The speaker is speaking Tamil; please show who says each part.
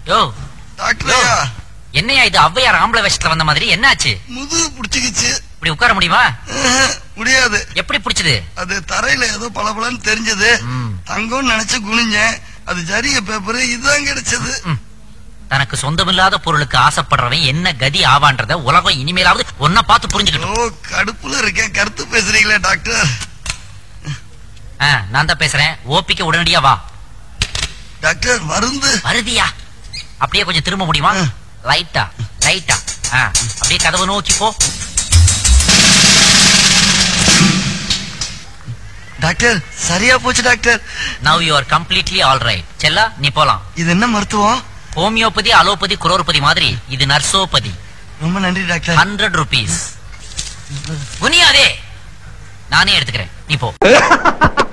Speaker 1: யோ
Speaker 2: டாக்டர்
Speaker 1: யோ
Speaker 2: ஐயா
Speaker 1: என்னையா இது ஔவையார் ஆம்பளை வேஷத்துல வந்த மாதிரி என்னாச்சு
Speaker 2: முதுகு புடிச்சுக்கிச்சு
Speaker 1: இப்படி உட்கார முடியுமா
Speaker 2: அஹ், முடியாது
Speaker 1: எப்படி பிடிச்சது
Speaker 2: அது தரையில ஏதோ பளபளன்னு தெரிஞ்சது
Speaker 1: ம்.
Speaker 2: தங்கம்னு நினைச்சு குனிஞ்சேன் அது ஜரிய பேப்பர் இதுதான் கிடைச்சது
Speaker 1: தனக்கு சொந்தமில்லாத பொருளுக்கு ஆசைப்படுறவன் என்ன கதி ஆவான்றத உலகம் இனிமேலாவது ஒன்ன பார்த்து புரிஞ்சுக்கட்டும்
Speaker 2: ஓ கடுப்புல இருக்கேன் கருத்து பேசுறீங்களே டாக்டர்
Speaker 1: ஆ, நான் தான் பேசுறேன் ஓபிக்க உடனடியா வா
Speaker 2: டாக்டர் மருந்து
Speaker 1: வருதியா அப்படியே கொஞ்சம் திரும்ப முடியுமா
Speaker 2: ஆ.
Speaker 1: லைட்டா லைட்டா ஆ, அப்படியே கதவை நோக்கி போ
Speaker 2: டாக்டர் சரியா போச்சு doctor
Speaker 1: now you are completely all right செல்லா நீ போலாம்
Speaker 2: இது என்ன மருத்துவம்
Speaker 1: ஹோமியோபதி அலோபதி குரோர்பதி மாதிரி இது நர்சோபதி
Speaker 2: ரொம்ப நன்றி டாக்டர்
Speaker 1: ஹண்ட்ரட் ருபீஸ் குனியாதே நானே எடுத்துக்கிறேன் நீ போ